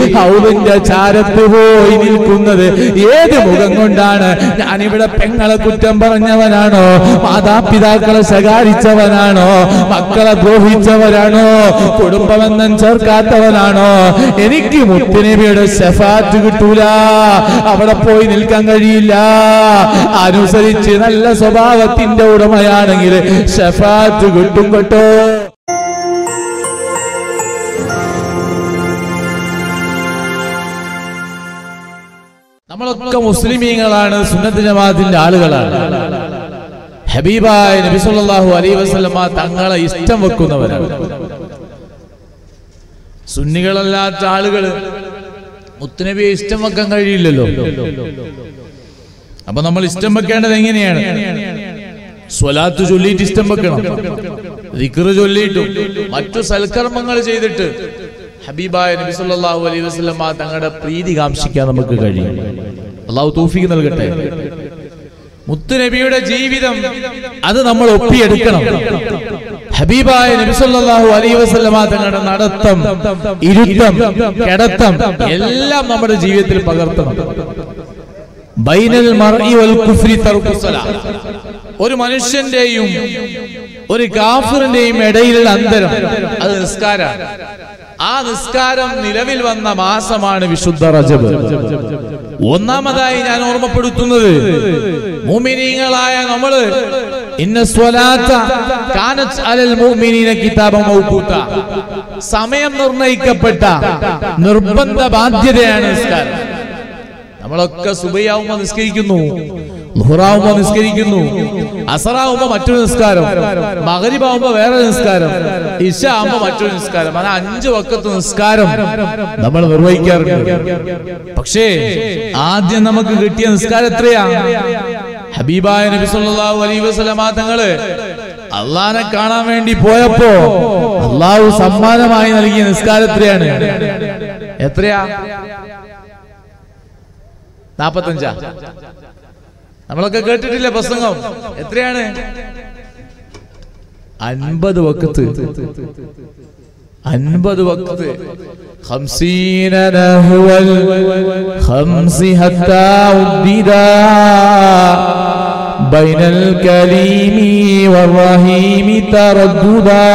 ഹൗലിന്റെ ചാരത്ത് പോയി നിൽക്കുന്നത് ഏത് മുഖം കൊണ്ടാണ് ഞാനിവിടെ പെങ്ങളെ കുറ്റം പറഞ്ഞവനാണോ മാതാപിതാക്കളെ ശകാരിച്ചവനാണോ മക്കളെ ദ്രോഹിച്ചവരാണോ കുടുംബബന്ധം ചേർക്കാത്തവനാണോ എനിക്ക് മുത്തുനബിയുടെ ഷഫാത്ത് കിട്ടൂല അവിടെ പോയി നിൽക്കാൻ കഴിയില്ല അനുസരിച്ച് നല്ല സ്വഭാവത്തിന്റെ ഉടമയാണെങ്കിൽ ഷഫാത്ത് കിട്ടും കേട്ടോ നമ്മളൊക്കെ മുസ്ലിമീങ്ങളാണ് സുന്നത്ത് ജമാഅത്തിന്റെ ആളുകളാണ് ഹബീബായ നബി സല്ലല്ലാഹു അലൈഹി വസല്ലമ തങ്ങളെ ഇഷ്ടം വെക്കുന്നവരാണ് സുന്നികളല്ലാത്ത ആളുകൾ മുത്തുനബിയെ ഇഷ്ടം വെക്കാൻ കഴിയില്ലല്ലോ അപ്പൊ നമ്മൾ ഇഷ്ടം വെക്കേണ്ടത് എങ്ങനെയാണ് സ്വലാത്ത് ചൊല്ലിയിട്ട് ഇഷ്ടം വെക്കണം ദിക്റ് ചൊല്ലിയിട്ടും മറ്റു സൽക്കർമ്മങ്ങൾ ചെയ്തിട്ട് ഹബീബായ നബി സല്ലല്ലാഹു അലൈഹി വസല്ലമ തങ്ങളുടെ പ്രീതി കാംക്ഷിക്കാൻ നമുക്ക് കഴിയും അള്ളാഹു തൗഫീഖ് നൽകട്ടെ മുത്തുനബിയുടെ ജീവിതം അത് നമ്മൾ ഒപ്പിയെടുക്കണം ഹബീബായ നബി സല്ലല്ലാഹു അലൈഹി വസല്ലമ തങ്ങളുടെ നടത്തം ഇരുത്തം കിടത്തം എല്ലാം നമ്മുടെ ജീവിതത്തിൽ പകർത്തണം ബൈനൽ മർഇ വൽ കുഫ്രി തർക്കു സ്വലാ. ഒരു മനുഷ്യന്റെയും ഒരു കാഫിറിന്റെയും ഇടയിലുള്ള അന്തരം അത് നിസ്കാരാണ് ആ നിസ്കാരം നിലവിൽ വന്ന മാസമാണ് വിശുദ്ധ റജബ് ഒന്നാമതായി ഞാൻ ഓർമ്മപ്പെടുത്തുന്നത് മുഅ്മിനീങ്ങളായ നമ്മള് ഇന്ന സ്വലാത്ത കാനത്ത് അലൽ മുഅ്മിനീന കിതാബം മൗഖൂത സമയം നിർണയിക്കപ്പെട്ട നിർബന്ധ ബാധ്യതയാണ് നിസ്കാരം നമ്മളൊക്കെ സുബൈയാവുമ്പോ നിസ്കരിക്കുന്നു ലുഹറാവുമ്പോ നിസ്കരിക്കുന്നു അസറാവുമ്പോ മറ്റൊരു നിസ്കാരം മകരിബാവുമ്പോ വേറെ നിസ്കാരം ഇഷ ആവുമ്പോ മറ്റൊരു നിസ്കാരം അങ്ങനെ അഞ്ചു വക്കത്ത് നിസ്കാരം നമ്മൾ നിർവഹിക്കാറുണ്ട് പക്ഷേ ആദ്യം നമുക്ക് കിട്ടിയ നിസ്കാരം എത്രയാ ഹബീബായ നബി സല്ലല്ലാഹു അലൈഹി വസല്ലമ തങ്ങള് അള്ളാനെ കാണാൻ വേണ്ടി പോയപ്പോ അള്ളാഹു സമ്മാനമായി നൽകിയ നിസ്കാരം എത്രയാണ് എത്രയാ നാപ്പത്തഞ്ചാ നമ്മളൊക്കെ കേട്ടിട്ടില്ല പ്രസംഗം എത്രയാണ് അൻപത് വക്കത്ത് അൻപത് വക്കത്ത് خمسين نهو الخمس حتى عددا بين الكريم والرحيم ترددا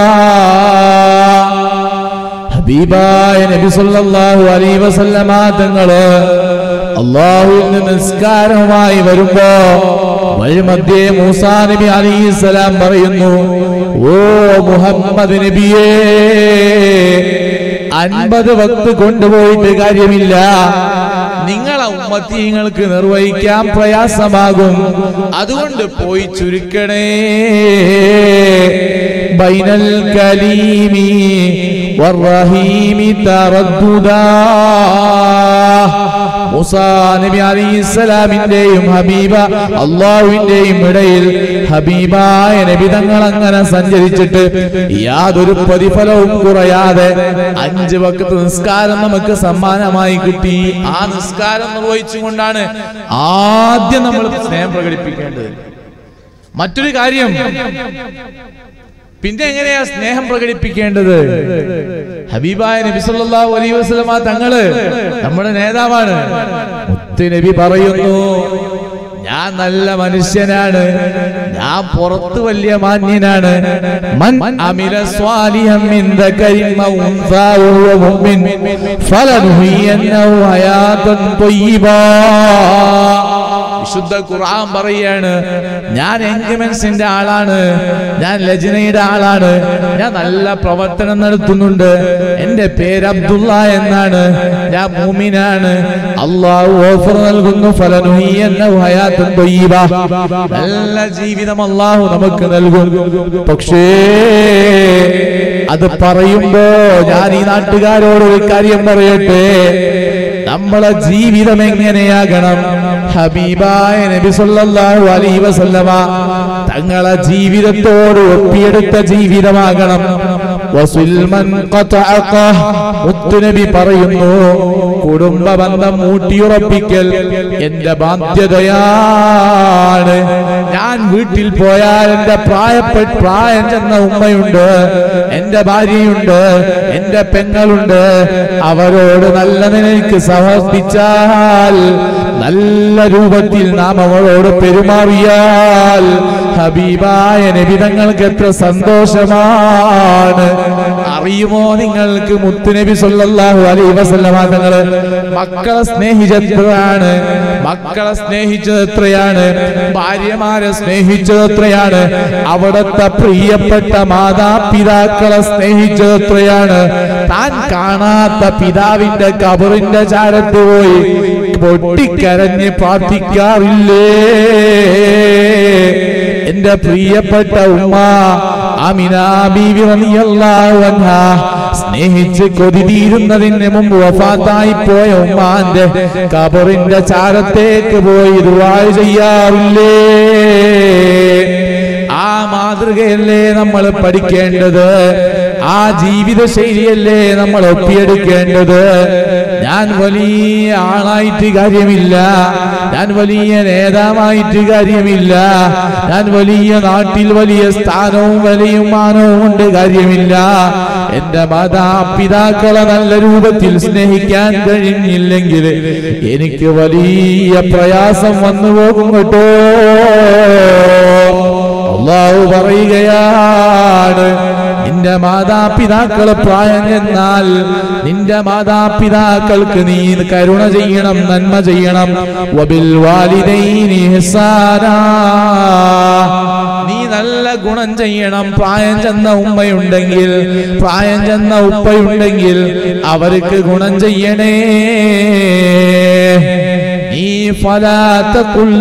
ഹബീബായ നബി സല്ലല്ലാഹു അലൈഹി വസല്ലമ തങ്ങള് അള്ളാഹുവിന്റെ നിസ്കാരവുമായി വരുമ്പോ വഴിമധ്യേ മൂസാ നബി അലൈഹിസ്സലാം പറയുന്നു ഓ മുഹമ്മദ് നബിയേ അൻപത് വക്ത് കൊണ്ടുപോയിട്ട് കാര്യമില്ല നിങ്ങളെ ഉമ്മത്തിങ്ങൾക്ക് നിർവഹിക്കാൻ പ്രയാസമാകും അതുകൊണ്ട് പോയി ചുരുക്കണേ ബൈനൽ കലീമി والرحيم ترددا മൂസാ നബി അലൈഹിസ്സലാമിന്റെയും ഹബീബ അള്ളാഹുവിന്റെയും ഇടയിൽ ഹബീബായ നബി തങ്ങൾ അങ്ങനെ സഞ്ചരിച്ചിട്ട് യാതൊരു പ്രതിഫലവും കുറയാതെ അഞ്ച് വക്കത്ത് നിസ്കാരം നമുക്ക് സമ്മാനമായി കിട്ടി ആ നിസ്കാരം നിർവഹിച്ചുകൊണ്ടാണ് ആദ്യം നമ്മൾ സ്നേഹം പ്രകടിപ്പിക്കേണ്ടത് മറ്റൊരു കാര്യം പിന്നെ എങ്ങനെയാ സ്നേഹം പ്രകടിപ്പിക്കേണ്ടത് ഹബീബായ നബി സല്ലല്ലാഹു അലൈഹി വസല്ലമ തങ്ങള് നമ്മുടെ നേതാവാണ് മുത്ത് നബി പറയുന്നു ഞാൻ നല്ല മനുഷ്യനാണ് ഞാൻ പുറത്ത് വലിയ മാന്യനാണ് മൻ അമില സ്വാലിഹം മിൻ ദകരിൻ ഔ ഉൻസാ വഹുവ മുഅ്മിൻ ഫലനുഹിയന്നഹു ഹയാതൻ ത്വയ്യിബാ വിശുദ്ധ ഖുർആൻ പറയാണ് ഞാൻ എൻഗമെന്റ്സിന്റെ ആളാണ് ഞാൻ ലജ്നയുടെ ആളാണ് ഞാൻ നല്ല പ്രവർത്തനം നടത്തുന്നുണ്ട് എന്റെ പേര് അബ്ദുള്ള എന്നാണ് ഞാൻ മൂമിനാണ് അള്ളാഹു ഓഫർ നൽകുന്നു ഫലനുഹിയന്നഹു ഹയാത്തുൻ ത്വയ്യിബ നല്ല ജീവിതം അള്ളാഹു നമുക്ക് നൽകും പക്ഷേ അത് പറയുമ്പോ ഞാൻ ഈ നാട്ടുകാരോട് ഒരു കാര്യം പറയട്ടെ നമ്മളെ ജീവിതം എങ്ങനെയാകണം ഹബീബായ നബി സല്ലല്ലാഹു അലൈഹി വസല്ലമ തങ്ങളെ ജീവിതത്തോട് ഒപ്പിയെടുത്ത ജീവിതമാകണം വസുൽമൻ ഖതഅക മുത്തുനബി പറയുന്നു കുടുംബ ബന്ധം ഊട്ടിയുറപ്പിക്കൽ എന്റെ ബാധ്യതയാണ് ഞാൻ വീട്ടിൽ പോയാൽ എന്റെ പ്രായപ്പെട്ട പ്രായം ചെന്ന ഉമ്മയുണ്ട് എന്റെ ഭാര്യയുണ്ട് എന്റെ പെങ്ങളുണ്ട് അവരോട് നല്ല നിലയ്ക്ക് സമർപ്പിച്ചാൽ നല്ല രൂപത്തിൽ നാം അവളോട് പെരുമാറിയാൽ ഹബീബായ നബിതങ്ങൾക്ക് എത്ര സന്തോഷമാണ് അറിയുമോ നിങ്ങൾക്ക് മുത്തുനബി സല്ലല്ലാഹു അലൈഹി വസല്ലമ തങ്ങള് മക്കളെ സ്നേഹിച്ചെത്രയാണ് മക്കളെ സ്നേഹിച്ചത് എത്രയാണ് ഭാര്യമാരെ സ്നേഹിച്ചത് എത്രയാണ് അവിടുത്തെ പ്രിയപ്പെട്ട മാതാപിതാക്കളെ സ്നേഹിച്ചത് എത്രയാണ് താൻ കാണാത്ത പിതാവിന്റെ കബറിന്റെ ചാരത്ത് പോയി പൊട്ടിക്കരഞ്ഞ് പ്രാർത്ഥിക്കാറില്ലേ എന്റെ പ്രിയപ്പെട്ട ഉമ്മ അമിന ബീവി റളിയല്ലാഹു അൻഹാ സ്നേഹിച്ച് കൊതി തീരുന്നതിന് മുമ്പ് വഫാത്തായി പോയ ഉമ്മാന്റെ കബറിന്റെ ചാരത്തേക്ക് പോയി ദുആ ചെയ്യാറില്ലേ ആ മാതൃകയല്ലേ നമ്മൾ പഠിക്കേണ്ടത് ആ ജീവിത ശൈലിയല്ലേ നമ്മൾ ഒപ്പിയെടുക്കേണ്ടത് ഞാൻ വലിയ ആളായിട്ട് കാര്യമില്ല ഞാൻ വലിയ നേതാവായിട്ട് കാര്യമില്ല ഞാൻ വലിയ നാട്ടിൽ വലിയ സ്ഥാനവും വലിയ മാനവും കൊണ്ട് കാര്യമില്ല എന്റെ മാതാപിതാക്കളെ നല്ല രൂപത്തിൽ സ്നേഹിക്കാൻ കഴിഞ്ഞില്ലെങ്കിൽ എനിക്ക് വലിയ പ്രയാസം വന്നു പോകും കേട്ടോ അള്ളാഹു പറയുകയാണ് നിന്റെ മാതാപിതാക്കള് പ്രായം ചെന്നാൽ നിന്റെ മാതാപിതാക്കൾക്ക് നീ കരുണ ചെയ്യണം നന്മ ചെയ്യണം വബിൽ വാലിദൈനി ഇഹ്സാനാ. നീ നല്ല ഗുണം ചെയ്യണം പ്രായം ചെന്ന ഉമ്മയുണ്ടെങ്കിൽ പ്രായം ചെന്ന ഉപ്പയുണ്ടെങ്കിൽ അവർക്ക് ഗുണം ചെയ്യണേ നീ ഫലാത്ത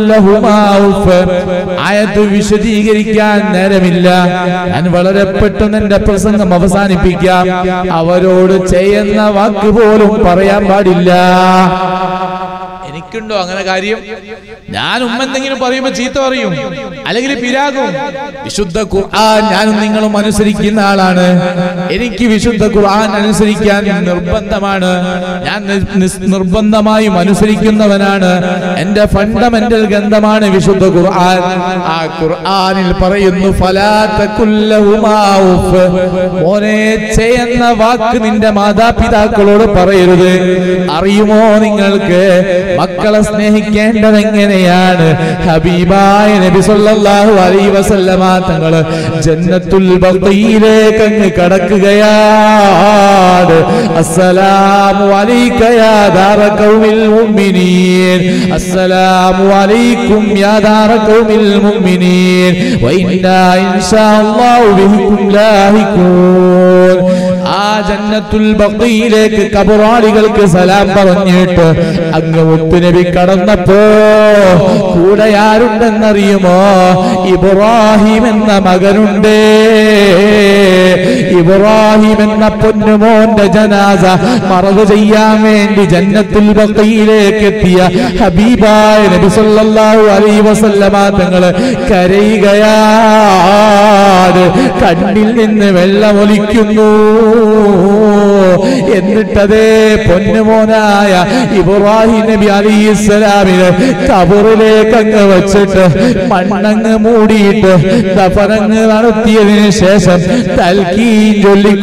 ആയത്ത് വിശദീകരിക്കാൻ നേരമില്ല ഞാൻ വളരെ പെട്ടെന്ന് എന്റെ പ്രസംഗം അവസാനിപ്പിക്കാം അവരോട് ചെയ്യുന്ന വാക്ക് പോലും പറയാൻ പാടില്ല എനിക്കുണ്ടോ അങ്ങനെ കാര്യം ഞാൻ ഉമ്മ എന്തെങ്കിലും പറയുമ്പോ ചീത്ത പറയും അല്ലെങ്കിൽ പിരാകും വിശുദ്ധ ഖുർആൻ ഞാനും നിങ്ങളും അനുസരിക്കുന്ന ആളാണ് എനിക്ക് വിശുദ്ധ ഖുർആൻ അനുസരിക്കാൻ നിർബന്ധമാണ് ഞാൻ നി- നിസ്- നിർബന്ധമായും അനുസരിക്കുന്നവനാണ് എന്റെ ഫണ്ടമെന്റൽ ഗ്രന്ഥമാണ് വിശുദ്ധ ഖുർആൻ ആ ഖുർആനിൽ പറയുന്നു ഫലാത്ത മോനെ ചെയ്യുന്ന വാക്ക് നിന്റെ മാതാപിതാക്കളോട് പറയരുത് അറിയുമോ നിങ്ങൾക്ക് മക്കളെ സ്നേഹിക്കേണ്ടത് എങ്ങനെയാണ് ഹബീബായ നബി സല്ലല്ലാഹു അലൈഹി വസല്ലമ തങ്ങള് ജന്നത്തുൽ ബഖീലേക്ക് അങ്ങ് കടക്കുകയാണ് അസ്സലാമു അലൈക യാ ദാറ ഖൗമിൽ മുഅ്മിനീൻ അസ്സലാമു അലൈക്കും യാ ദാറ ഖൗമിൽ മുഅ്മിനീൻ വ ഇന്നാ ഇൻഷാ അല്ലാഹു ബിഹിക്കും ലാഹിഖൂൻ ആ ജന്നത്തുൽ ബഖീലേക്ക് കബറാളികൾക്ക് സലാം പറഞ്ഞിട്ട് അങ്ങ് മുത്തുനബി കടന്നപ്പോ കൂടെ ആരുണ്ടെന്നറിയുമോ ഇബ്രാഹിം എന്ന മകനുണ്ട് ഇബ്രാഹിം എന്ന പൊന്നുമോന്റെ ജനാസ മറവ് ചെയ്യാൻ വേണ്ടി ജന്നത്തുൽ ബഖീലേക്ക് എത്തിയ ഹബീബായ നബി സല്ലല്ലാഹു അലൈഹി വസല്ലമ തങ്ങള് കരയുകയാണ് കണ്ണിൽ നിന്ന് വെള്ളമൊലിക്കുന്നു എന്നിട്ടതേ പൊന്നുമോനായ ഇബ്രാഹിം നബി അലിസ്ലാമിന് കബറിലേക്ക് അങ്ങ് വെച്ചിട്ട് മണ്ണങ്ങ് മൂടിയിട്ട് ദഫനങ്ങ് നടത്തിയതിനു ശേഷം തൽക്കീൻ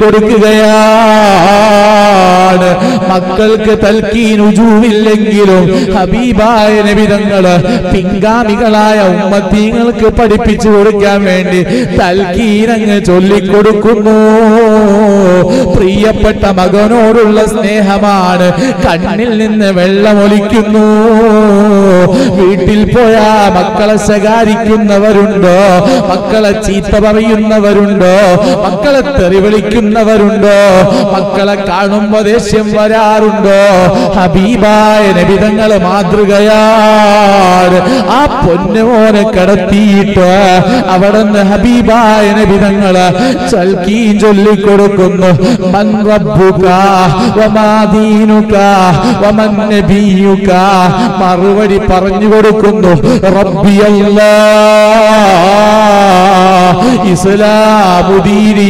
ചൊല്ലിക്കൊടുക്കുകയാണ് മക്കൾക്ക് തൽക്കീൻ ഉജൂവില്ലെങ്കിലും ഹബീബായ നബിതങ്ങള് പിൻഗാമികളായ ഉമ്മത്തീങ്ങൾക്ക് പഠിപ്പിച്ചു കൊടുക്കാൻ വേണ്ടി തൽക്കീൻ അങ്ങ് ചൊല്ലിക്കൊടുക്കുന്നു പ്രിയപ്പെട്ട മകനോടുള്ള സ്നേഹമാണ് കണ്ണിൽ നിന്ന് വെള്ളമൊലിക്കുന്നു വീട്ടിൽ പോയാ മക്കളെ ശകാരിക്കുന്നവരുണ്ടോ മക്കളെ ചീത്ത പറയുന്നവരുണ്ടോ മക്കളെ തെറി വിളിക്കുന്നവരുണ്ടോ മക്കളെ കാണുമ്പോ ദേഷ്യം വരാറുണ്ടോ ഹബീബായ നബിതങ്ങള് മാതൃകയാണ് ആ പൊന്നുമോനെ കടത്തിയിട്ട് അവിടെ നിന്ന് ഹബീബായ നബിതങ്ങള് ചൽക്കീൻ ചൊല്ലിക്കൊടുക്കുന്നു മൻ റബ്ബുക വമാ ദീനുക വമൻ നബിയുക മറുപടി പറഞ്ഞു കൊടുക്കുന്നു റബ്ബിയല്ലാ ഇസ്ലാമുദീനി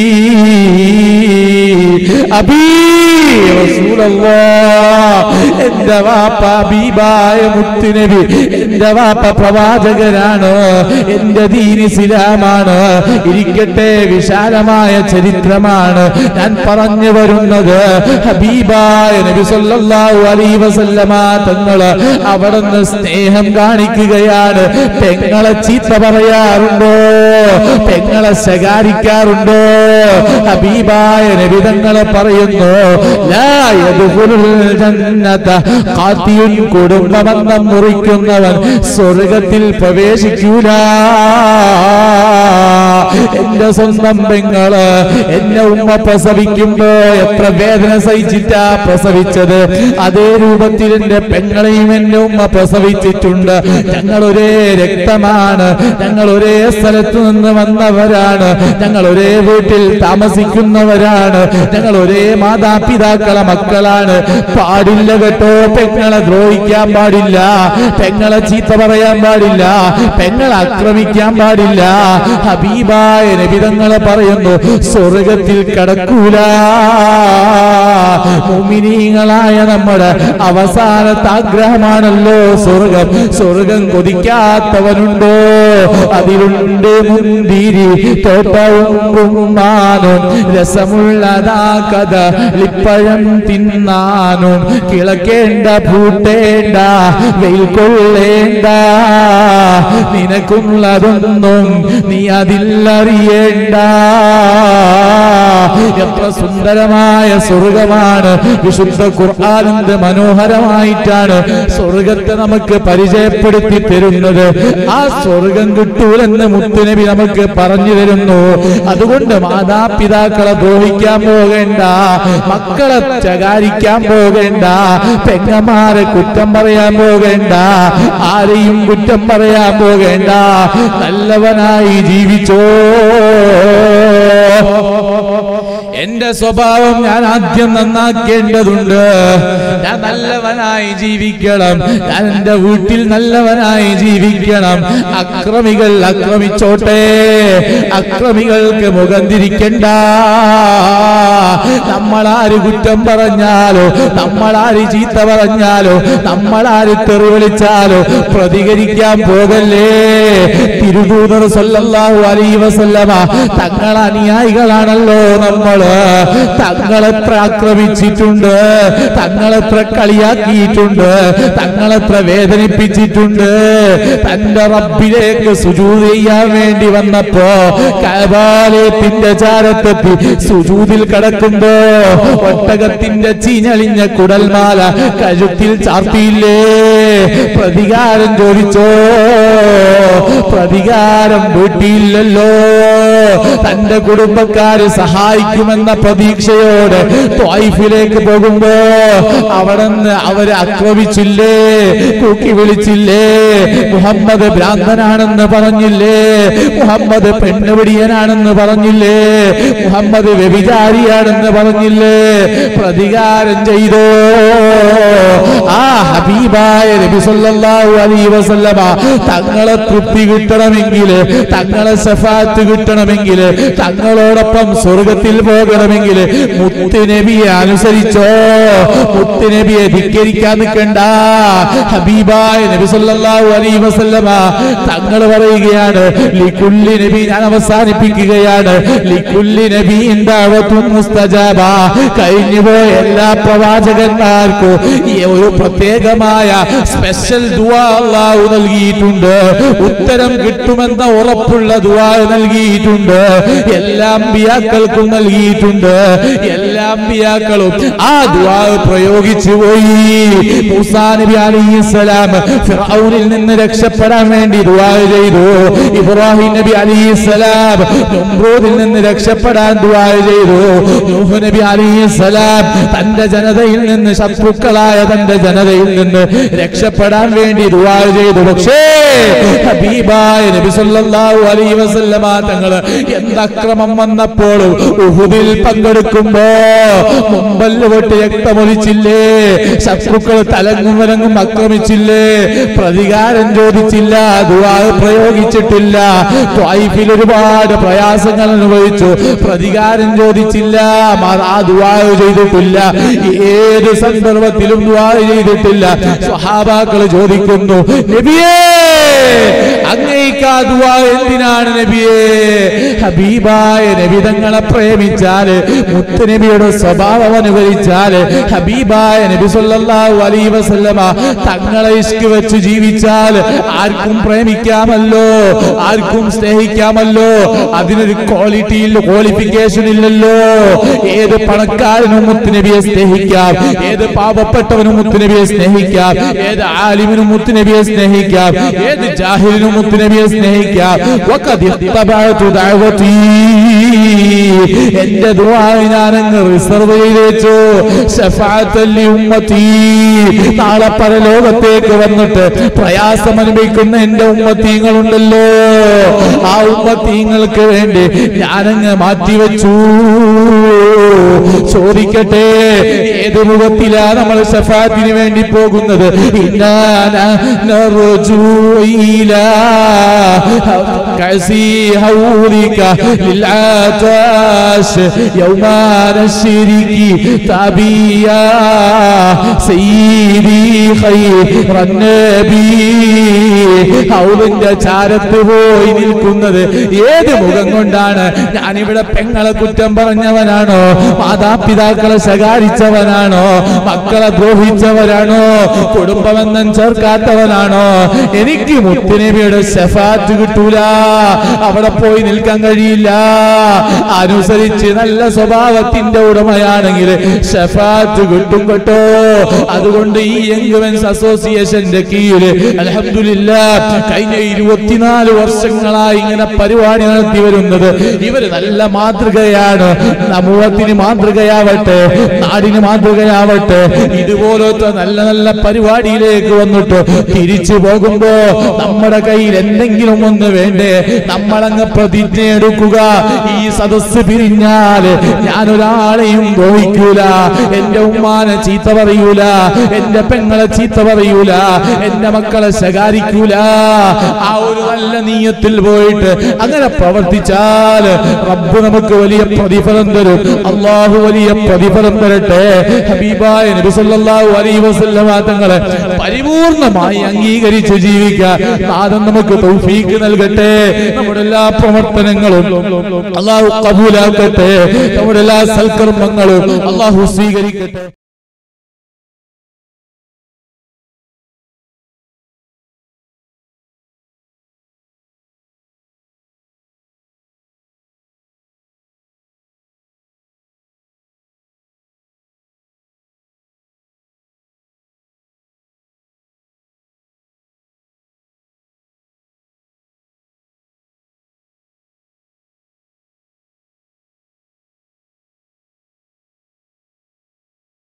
അബീ റസൂലല്ലാ എന്റെ വാപ്പ ഹബീബായ മുത്തുനബി എന്റെ വാപ്പ പ്രവാചകനാണ് എന്റെ ദീൻ ഇസ്ലാമാണ് ഇരിക്കട്ടെ വിശാലമായ ചരിത്രമാണ് ഞാൻ പറഞ്ഞു വരുന്നത് ഹബീബായ നബി സല്ലല്ലാഹു അലൈഹി വസല്ലമ തങ്ങള് അവിടുന്ന് സ്നേഹം കാണിക്കുകയാണ് പെങ്ങളെ ചീത്ത പറയാറുണ്ടോ പെങ്ങളെ ശകാരിക്കാറുണ്ടോ ഹബീബായ നബി തങ്ങളെ പറയുന്നു ലാ യദ്ഖുലുൽ ജന്നത ഖാതിയുൻ കുടുംബബന്ധം മുറിക്കുന്നവൻ സ്വർഗത്തിൽ പ്രവേശിക്കൂല എന്റെ സ്വന്തം പെങ്ങള് എന്നെ ഉമ്മ പ്രസവിക്കുമ്പോ എത്ര വേദന സഹിച്ചിട്ടാ പ്രസവിച്ചത് അതേ രൂപത്തിൽ എന്റെ പെങ്ങളെയും എന്റെ ഉമ്മ പ്രസവിച്ചിട്ടുണ്ട് ഞങ്ങൾ ഒരേ രക്തമാണ് ഞങ്ങൾ ഒരേ സ്ഥലത്ത് നിന്ന് വന്നവരാണ് ഞങ്ങൾ ഒരേ വീട്ടിൽ താമസിക്കുന്നവരാണ് ഞങ്ങൾ ഒരേ മാതാപിതാക്കളെ മക്കളാണ് പാടില്ല കേട്ടോ പെങ്ങളെ ദ്രോഹിക്കാൻ പാടില്ല പെങ്ങളെ ചീത്ത പറയാൻ പാടില്ല പെങ്ങളെ ആക്രമിക്കാൻ പാടില്ല ഹബീബായ നബിതങ്ങളെ പറയുന്നു സ്വർഗത്തിൽ കടക്കൂല മുമിനീങ്ങളായ നമ്മുടെ അവസാനത്തെ ആഗ്രഹമാണല്ലോ സ്വർഗം സ്വർഗം കൊതിക്കാത്തവനുണ്ടോ അതിലുണ്ട് മുന്തിരി തോട്ടവും കുമ്മാനും രസമുള്ളതാ കഥ ലിപ്പഴം തിന്നാനും കിളക്കേണ്ട പൂട്ടേണ്ട വെയിൽ കൊള്ളേണ്ട നിനക്കുള്ളതൊന്നും നീ അതില്ലറിയേണ്ട എത്ര സുന്ദരമായ സ്വർഗമാണ് വിശുദ്ധ ഖുർആാനിന്റെ മനോഹരമായിട്ടാണ് സ്വർഗത്തെ നമുക്ക് പരിചയപ്പെടുത്തി തരുന്നത് ആ സ്വർഗം കിട്ടൂലെന്ന് മുത്തുനബി നമുക്ക് പറഞ്ഞു തരുന്നു അതുകൊണ്ട് മാതാപിതാക്കളെ ദ്രോഹിക്കാൻ പോകേണ്ട മക്കളെ ചകാരിക്കാൻ പോകേണ്ട പെങ്ങന്മാരെ കുറ്റം പറയാൻ പോകേണ്ട ആരെയും കുറ്റം പറയാൻ പോകേണ്ട നല്ലവനായി ജീവിച്ചോ എന്റെ സ്വഭാവം ഞാൻ ആദ്യം നന്നാക്കേണ്ടതുണ്ട് ഞാൻ നല്ലവനായി ജീവിക്കണം ഞാൻ എന്റെ വീട്ടിൽ നല്ലവനായി ജീവിക്കണം അക്രമികൾ ആക്രമിച്ചോട്ടെ അക്രമികൾക്ക് മുഖം തിരിക്കണ്ട നമ്മളാര് കുറ്റം പറഞ്ഞാലോ നമ്മളാര് ചീത്ത പറഞ്ഞാലോ നമ്മളാര് തെറി വിളിച്ചാലോ പ്രതികരിക്കാൻ പോകല്ലേ തിരുദൂതർ സല്ലല്ലാഹു അലൈഹി വസല്ലമ തങ്ങൾ അനുയായികളാണല്ലോ നമ്മള് തങ്ങളെത്ര ആക്രമിച്ചിട്ടുണ്ട് തങ്ങളെത്ര കളിയാക്കിയിട്ടുണ്ട് തങ്ങളെത്ര വേദനിപ്പിച്ചിട്ടുണ്ട് തന്റെ റബ്ബിലേക്ക് സുജൂദ് ചെയ്യാൻ വേണ്ടി വന്നപ്പോ കബാലയത്തിന്റെ ചാരത്തെത്തി സുജൂദിൽ കിടക്കുമ്പോ ഒട്ടകത്തിന്റെ ചീഞ്ഞളിഞ്ഞ കുടൽമാല കഴുത്തിൽ ചാർത്തിയില്ലേ പ്രതികാരം ചോദിച്ചോ പ്രതികാരം വീട്ടിയില്ലല്ലോ തന്റെ കുടുംബക്കാര് സഹായിക്കുമെന്ന പ്രതീക്ഷയോടെ ത്വായിഫിലേക്ക് പോകുമ്പോ അവിടെ നിന്ന് അവരെ ആക്രമിച്ചില്ലേ കൂക്കി വിളിച്ചില്ലേ മുഹമ്മദ് ഭ്രാന്തനാണെന്ന് പറഞ്ഞില്ലേ മുഹമ്മദ് പെണ്ണുപിടിയനാണെന്ന് പറഞ്ഞില്ലേ മുഹമ്മദ് വ്യഭിചാരിയാണെന്ന് പറഞ്ഞില്ലേ പ്രതികാരം ചെയ്തോ ആ ഹബീബായ നബി സല്ലല്ലാഹു അലൈഹി വസല്ലമ തങ്ങളെ തൃപ്തി കിട്ടണമെങ്കിൽ തങ്ങളെ സഫാത്ത് കിട്ടണമെങ്കിൽ തങ്ങളോടൊപ്പം സ്വർഗത്തിൽ പോകണമെങ്കിൽ മുത്തുനബിയെ അനുസരിച്ചോ മുത്തുനബിയെ ധിക്കരിക്കാൻ നിൽക്കണ്ട ഹബീബായ നബി സല്ലല്ലാഹു അലൈഹി വസല്ലമ തങ്ങൾ പറയുകയാണ് ലിക്കുല്ലി നബി ഞാൻ അവസാനിപ്പിക്കുകയാണ് ലിക്കുല്ലി നബി ദഅവത്തുൻ മുസ്തജാബ കഴിഞ്ഞുപോയ എല്ലാ പ്രവാചകന്മാർക്കും ഈ ഒരു പ്രത്യേകമായ സ്പെഷ്യൽ ദുആ അല്ലാഹു നൽകിയിട്ടുണ്ട് ഉത്തരം കിട്ടുമെന്ന ഉറപ്പുള്ള ദുആ നൽകിയിട്ടുണ്ട് എല്ലാ അമ്പിയാക്കൾക്കും നൽകിയിട്ടുണ്ട് എല്ലാ അമ്പിയാക്കളും ആ ദുആ പ്രയോഗിച്ചു പോയി മൂസാ നബി അലൈഹിസ്സലാം ഫിർഔനിൽ നിന്ന് രക്ഷപ്പെടാൻ വേണ്ടി ദുആ ചെയ്തു ഇബ്രാഹിം നബി അലൈഹിസ്സലാം നമ്രൂദിൽ നിന്ന് രക്ഷപ്പെടാൻ ദുആ ചെയ്തു നൂഹ് നബി അലൈഹിസ്സലാം തന്റെ ജനതയിൽ നിന്ന് ശത്രുക്കളായ തന്റെ ജനതയിൽ നിന്ന് രക്ഷപ്പെടാൻ വേണ്ടി ദുആ ചെയ്തു പക്ഷേ ഹബീബായ നബി സല്ലല്ലാഹു അലൈഹി വസല്ലമ തങ്ങൾ എന്തക്രമം വന്നപ്പോൾ ഉഹുദ് യുദ്ധത്തിൽ പങ്കെടുക്കുമ്പോ മുമ്പല്ല പൊട്ടി രക്തമൊലിച്ചില്ലേ ശത്രുക്കൾ തലങ്ങും വലങ്ങും ആക്രമിച്ചില്ലേ പ്രതികാരം ചോദിച്ചില്ല ദുആ പ്രയോഗിച്ചിട്ടില്ല ത്വായിഫിൽ ഒരുപാട് പ്രയാസങ്ങൾ അനുഭവിച്ചു പ്രതികാരം ചോദിച്ചില്ല മ- ആ ദുആ ചെയ്തിട്ടില്ല ഏത് സന്ദർഭത്തിലും ദുആ ചെയ്തിട്ടില്ല സ്വഹാബാക്കൾ ചോദിക്കുന്നു നബിയേ അങ്ങേക്ക് ആ ദുആ എന്തിനാണ് നബിയേ ഹബീബായ നബി തങ്ങളെ പ്രേമിച്ചാല് മുത്തുനബിയുടെ സ്വഭാവം അനുകരിച്ചാല് ഹബീബായ നബി സല്ലല്ലാഹു അലൈഹി വസല്ലമ തങ്ങളെ ഇഷ്ക് വെച്ച് ജീവിച്ചാൽ ആർക്കും പ്രേമിക്കാമല്ലോ ആർക്കും സ്നേഹിക്കാമല്ലോ അതിനൊരു ക്വാളിറ്റിയിൽ ക്വാളിഫിക്കേഷൻ ഇല്ലല്ലോ ഏത് പണക്കാരനും മുത്തുനബിയെ സ്നേഹിക്കാം ഏത് പാവപ്പെട്ടവനും മുത്തുനബിയെ സ്നേഹിക്കാം ഏത് ആലിമിനും മുത്തുനബിയെ സ്നേഹിക്കാം ഏത് ജാഹിലിനും മുത്തുനബിയെ സ്നേഹിക്കാം വഖദ് ഇത്തബഅതു ദഅവതി എന്റെ ദുആ ഞാൻ അങ്ങ് റിസർവ് ചെയ്ത് വെച്ചു ശഫാഅത്തൻ ലി ഉമ്മത്തി നാളെ പരലോകത്തേക്ക് വന്നിട്ട് പ്രയാസം അനുഭവിക്കുന്ന എന്റെ ഉമ്മത്തീങ്ങളുണ്ടല്ലോ ആ ഉമ്മത്തീങ്ങൾക്ക് വേണ്ടി ഞാനങ്ങ് മാറ്റിവെച്ചു ചോദിക്കട്ടെ ഏത് മുഖത്തിലാ നമ്മൾ ഷഫാത്തിന് വേണ്ടി പോകുന്നത് ഇന്നാന നർജു ഇലാ കസി ഹൗലിക للعطاش يوم نشرك تبيا سيدي خير النبي ഹൗലിന്റെ ചാരത്ത് പോയി നിൽക്കുന്നത് ഏത് മുഖം കൊണ്ടാണ് ഞാനിവിടെ പെങ്ങളെ കുറ്റം പറഞ്ഞവനാണോ മാതാപിതാക്കളെ ശകാരിച്ചവനാണോ മക്കളെ ദ്രോഹിച്ചവരാണോ കുടുംബബന്ധം ചേർക്കാത്തവനാണോ എനിക്ക് മുത്തുനബിയുടെ ശഫാത്ത് കിട്ടൂല അവിടെ പോയി നിൽക്കാൻ കഴിയില്ല അനുസരിച്ച് നല്ല സ്വഭാവത്തിന്റെ ഉടമയാണെങ്കിൽ ഷഫാത്ത് കിട്ടും കേട്ടോ അതുകൊണ്ട് ഈ യങ്മെൻസ് അസോസിയേഷന്റെ കീഴില് അലഹമില്ല കഴിഞ്ഞ ഇരുപത്തിനാല് വർഷങ്ങളായി ഇങ്ങനെ പരിപാടി നടത്തി വരുന്നത് ഇവര് നല്ല മാതൃകയാണ് സമൂഹത്തിന് മാതൃകയാവട്ടെ നാടിന് മാതൃകയാവട്ടെ ഇതുപോലത്തെ നല്ല നല്ല പരിപാടിയിലേക്ക് വന്നിട്ട് തിരിച്ചു പോകുമ്പോ നമ്മുടെ കയ്യിൽ എന്തെങ്കിലും ഒന്ന് വേണ്ടേ നമ്മളങ്ങ് പ്രതിജ്ഞ എടുക്കുക ഈ സദസ് പിരിഞ്ഞാല് ഞാനൊരാളെയും ദ്രോഹിക്കൂല എന്റെ ഉമ്മാനെ ചീത്ത പറയൂല എന്റെ പെങ്ങളെ ചീത്ത പറയൂല എന്റെ മക്കളെ ശകാരിക്കൂല ആ ഒരു നല്ല നീയത്തിൽ പോയിട്ട് അങ്ങനെ പ്രവർത്തിച്ചാൽ റബ്ബ് നമുക്ക് വലിയ പ്രതിഫലം തരും അള്ളാഹു വലിയ പ്രതിഫലം തരട്ടെ ഹബീബായ നബി സല്ലല്ലാഹു അലൈഹി വസല്ലമ തങ്ങളെ പരിപൂർണമായി അംഗീകരിച്ച് ജീവിക്കാൻ നാദം നമുക്ക് തൗഫീക്ക് നൽകട്ടെ നമ്മുടെ എല്ലാ പ്രവർത്തനങ്ങളും അള്ളാഹു കബൂലാക്കട്ടെ നമ്മുടെ എല്ലാ സൽക്കർമ്മങ്ങളും അള്ളാഹു സ്വീകരിക്കട്ടെ